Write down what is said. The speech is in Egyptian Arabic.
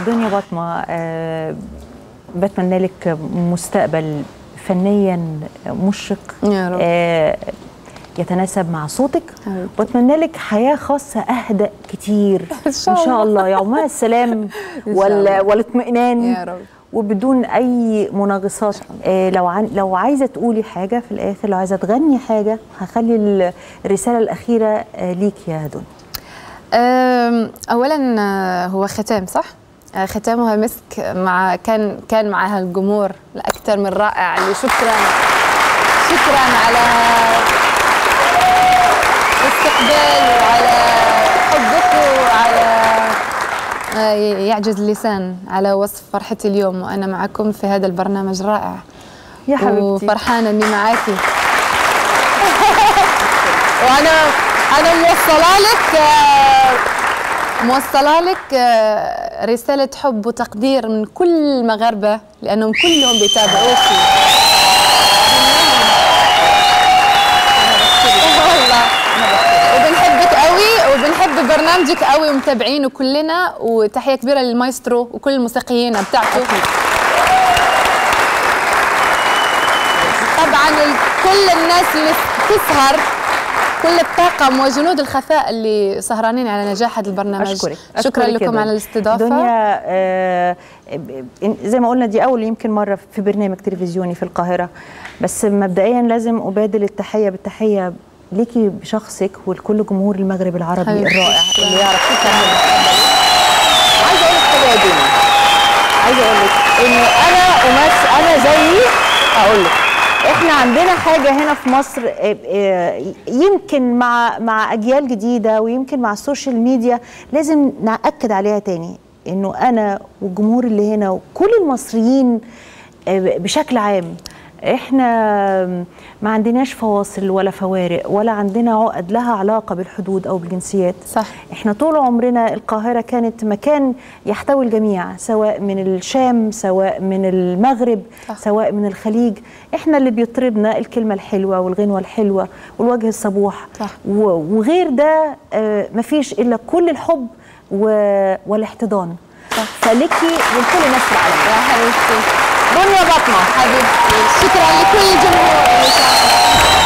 دنيا بطمة آه، بتمنى لك مستقبل فنيا مشرق يا رب. آه، يتناسب مع صوتك حبيبتي. واتمنى لك حياه خاصه اهدى كتير إن شاء ان شاء الله. الله يومها السلام إن شاء وال... الله. والاطمئنان يا رب. وبدون اي مناغصات آه لو عن... لو عايزه تقولي حاجه في الاخر لو عايزه تغني حاجه هخلي ال- الرساله الاخيره آه ليك يا دنيا أم، اولا آه، هو ختام صح آه، ختامها مسك مع كان كان معها الجمهور الاكثر من رائع اللي شكرا شكرا على الاستقبال وعلى حبكم وعلى آه، يعجز اللسان على وصف فرحتي اليوم وانا معكم في هذا البرنامج الرائع يا حبيبتي وفرحانه اني معاكي وانا انا موصله لك آه، موصله لك آه، رساله حب وتقدير من كل المغاربه لانهم كلهم بيتابعوكي والله وبنحبك قوي وبنحب برنامجك قوي ومتابعينه كلنا وتحيه كبيره للمايسترو وكل الموسيقيين بتاعته طبعا ال- كل الناس اللي تسهر كل الطاقم وجنود الخفاء اللي سهرانين على نجاح هذا البرنامج أشكرك شكرا أشكرك يا لكم دنيا. على الاستضافه دنيا آه إن- زي ما قلنا دي أول يمكن مرة في برنامج تلفزيوني في القاهرة بس مبدئيا لازم أبادل التحية بالتحية ليكي بشخصك ولكل جمهور المغرب العربي حبيبتي. الرائع اللي يعرف يفهم عايزة أقول لك حاجة يا دنيا عايزة أقول لك إنه أنا ومس أنا زيي هقول لك احنا عندنا حاجه هنا في مصر آه، آه، يمكن مع مع اجيال جديده ويمكن مع السوشيال ميديا لازم ناكد عليها تاني انه انا والجمهور اللي هنا وكل المصريين آه، بشكل عام احنا ما عندناش فواصل ولا فوارق ولا عندنا عقد لها علاقه بالحدود او بالجنسيات صح. احنا طول عمرنا القاهرة كانت مكان يحتوي الجميع سواء من الشام سواء من المغرب صح. سواء من الخليج احنا اللي بيطربنا الكلمة الحلوة والغنوة الحلوة والوجه الصبوح صح. و- وغير ده آه، مفيش إلا كل الحب و- والاحتضان فليكي ولكل الناس في العالم يا حبيبتي دنيا بطمة حبيبتي شكرا لكل الجمهور